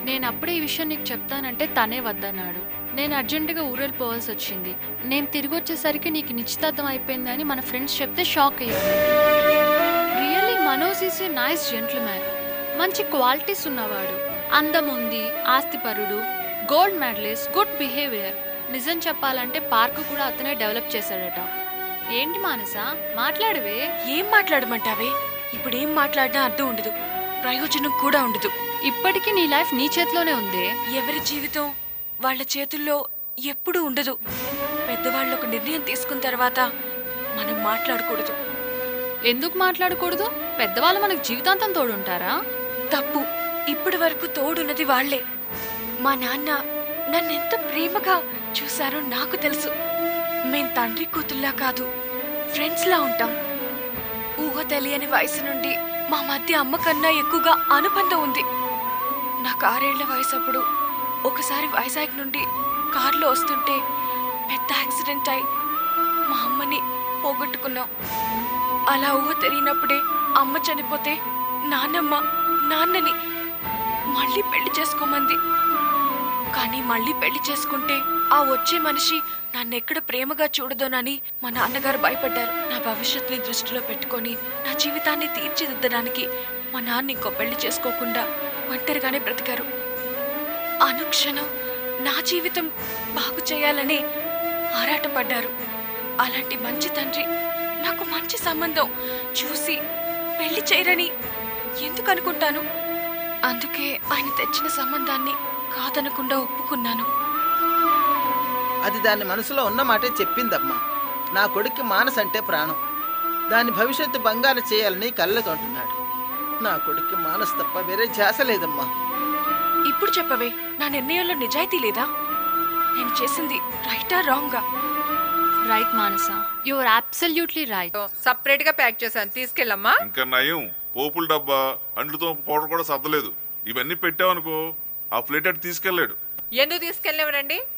నేను అప్పుడే ఈ విషయం నీకు చెప్తానంటే తనే వద్దన్నాడు నేను అర్జెంటుగా ఊరెళ్ళిపోవాల్సి వచ్చింది నేను తిరిగి వచ్చేసరికి నీకు నిశ్చితార్థం అయిపోయిందని మన ఫ్రెండ్స్ చెప్తే షాక్ అయ్యాను really Manoj is a nice gentleman మంచి క్వాలిటీస్ ఉన్నవాడు అందం ఉంది ఆస్తిపరుడు గోల్డ్ మెడలిస్ట్ గుడ్ బిహేవియర్ నిజం చెప్పాలంటే పార్క్ కూడా అతనే డెవలప్ చేశాడట ఏంటి మానస మాట్లాడవే ఏం మాట్లాడమంటావే ఇప్పుడు ఏం మాట్లాడినా అర్థం ఉండదు ప్రయోజనం కూడా ఉండదు ఇప్పటికీ నీ లైఫ్ నీ చేతిలోనే ఉందే ఎవరి జీవితం వాళ్ళ చేతుల్లో ఎప్పుడూ ఉండదు పెద్దవాళ్ళు ఒక నిర్ణయం తీసుకున్న తర్వాత మనం మాట్లాడకూడదు ఎందుకు మాట్లాడకూడదు పెద్దవాళ్ళు మనకు జీవితాంతం తోడుంటారా తప్పు ఇప్పటి వరకు తోడున్నది వాళ్లే మా నాన్న నన్నెంత ప్రేమగా చూశారో నాకు తెలుసు మేం తండ్రి కూతుల్లా కాదు ఫ్రెండ్స్లా ఉంటాం ఊహ తెలియని వయసు నుండి మా మధ్య అమ్మ కన్నా ఎక్కువగా అనుబంధం ఉంది నాకు ఆరేళ్ల వయసు అప్పుడు ఒకసారి వైజాగ్ నుండి కారులో వస్తుంటే పెద్ద యాక్సిడెంట్ అయి మా అమ్మని పోగొట్టుకున్నాం అలా ఊహ తెలియనప్పుడే అమ్మ చనిపోతే నాన్నమ్మ నాన్నని మళ్ళీ పెళ్లి చేసుకోమంది కానీ మళ్ళీ పెళ్లి చేసుకుంటే ఆ వచ్చే మనిషి నన్నెక్కడ ప్రేమగా చూడదోనని మా నాన్నగారు భయపడ్డారు నా భవిష్యత్తుని దృష్టిలో పెట్టుకొని నా జీవితాన్ని తీర్చిదిద్దడానికి మా నాన్న ఇంకో పెళ్లి చేసుకోకుండా ఒంటరిగానే బ్రతికారు అనుక్షణం నా జీవితం బాగు చేయాలని ఆరాటపడ్డారు అలాంటి మంచి తండ్రి నాకు మంచి సంబంధం చూసి పెళ్లి చేయరని ఎందుకు అనుకుంటాను అందుకే ఆయన తెచ్చిన సంబంధాన్ని కాదనకుండా ఒప్పుకున్నాను అది దాని మనసులో ఉన్న మాటే చెప్పిందమ్మా నా కొడుక్కి మానస్ అంటే ప్రాణం దాని భవిష్యత్తు బంగారు చేయాలని కళ్ళకంటున్నాడు నా కొడుక్కి మానస్ తప్ప వేరే ధ్యాస లేదమ్మా ఇప్పుడు చెప్పవే నా నిర్ణయంలో నిజాయితీ లేదా నేను చేసింది రైటా రాంగా right Manasa your absolutely right separate గా ప్యాక్ చేశాను తీసుకెళ్ళమ్మా ఇంకా నయం పోపుల డబ్బా అండ్లతో పౌడర్ కూడా సర్దలేదు ఇవన్నీ పెట్టావనుకో ఆ ప్లేట్ అటు తీసుకెళ్ళాడు ఎందుకు తీసుకెళ్ళేవరండి